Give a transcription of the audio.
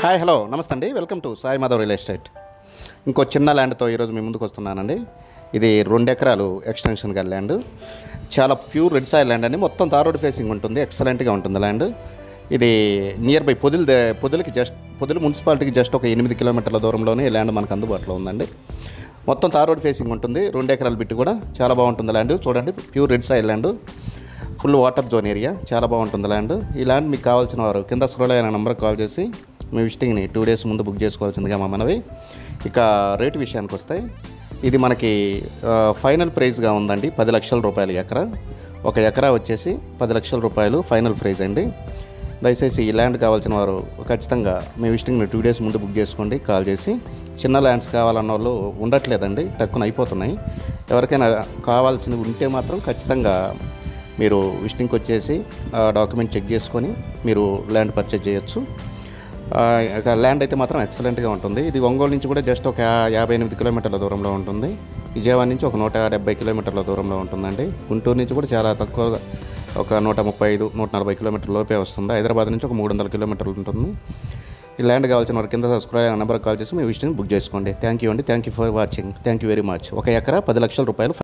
hi hello నమస్తే అండి welcome to Sai Madhav real estate ఇంకో చిన్న ల్యాండ్తో ఈరోజు మీ ముందుకు వస్తున్నానండి ఇది రెండు ఎకరాలు ఎక్స్టెన్షన్ గల ల్యాండ్ చాలా ప్యూర్ రెడ్ సాయిల్ ల్యాండ్ అండి మొత్తం తార్ రోడ్ ఫేసింగ్ ఉంటుంది ఎక్సలెంట్గా ఉంటుంది ల్యాండ్ ఇది నియర్ బై పొదిలి ద- పొదిలికి జస్ట్ పొదిలి మున్సిపాలిటీకి జస్ట్ ఒక ఎనిమిది కిలోమీటర్ల దూరంలోనే ఈ ల్యాండ్ మనకు అందుబాటులో ఉందండి మొత్తం తార్ రోడ్ ఫేసింగ్ ఉంటుంది రెండు ఎకరాల బిట్టు కూడా చాలా బాగుంటుంది ల్యాండ్ చూడండి pure red soil land full water zone area చాలా బాగుంటుంది ల్యాండ్ ఈ ల్యాండ్ మీకు కావాల్సిన వారు కింద స్క్రోల్ అయిన నెంబర్కి కాల్ చేసి మీ విజిటింగ్ని టూ డేస్ ముందు బుక్ చేసుకోవాల్సిందిగా మా మనవి ఇక రేటు విషయానికి వస్తే ఇది మనకి ఆ, ఫైనల్ ప్రైస్గా ఉందండి పది లక్షల రూపాయలు ఎకరా ఒక ఎకరా వచ్చేసి పది లక్షల రూపాయలు ఫైనల్ ప్రైస్ అండి దయచేసి ఈ ల్యాండ్ కావాల్సిన వారు ఖచ్చితంగా మీ విజిటింగ్ని టూ డేస్ ముందు బుక్ చేసుకోండి కాల్ చేసి చిన్న ల్యాండ్స్ కావాలన్న వాళ్ళు ఉండట్లేదండి టక్కున అయిపోతున్నాయి ఎవరికైనా కావాల్సినవి ఉంటే మాత్రం ఖచ్చితంగా మీరు విజిటింగ్కి వచ్చేసి ఆ డాక్యుమెంట్ చెక్ చేసుకొని మీరు ల్యాండ్ పర్చేజ్ చేయొచ్చు ఆ, ఇక ల్యాండ్ అయితే మాత్రం ఎక్సలెంట్గా ఉంటుంది ఇది ఒంగోలు నుంచి కూడా జస్ట్ ఒక యా- యాభై ఎనిమిది కిలోమీటర్ల దూరంలో ఉంటుంది విజయవాడ నుంచి ఒక నూట డెబ్బై కిలోమీటర్ల దూరంలో ఉంటుందండి గుంటూరు నుంచి కూడా చాలా తక్కువ ఒక నూట ముప్పై ఐదు నూట నలభై కిలోమీటర్ల లోపే వస్తుంది హైదరాబాద్ నుంచి ఒక మూడు వందల కిలోమీటర్లు ఉంటుంది ఈ ల్యాండ్ కావాల్సిన వారి కింద స్క్రోల్ అయిన నెంబర్ కాల్ చేసి మీ విజిటింగ్ బుక్ చేసుకోండి థ్యాంక్ యూ అండి thank you for watching thank you very much ఒక ఎకరా పది లక్షల రూపాయలు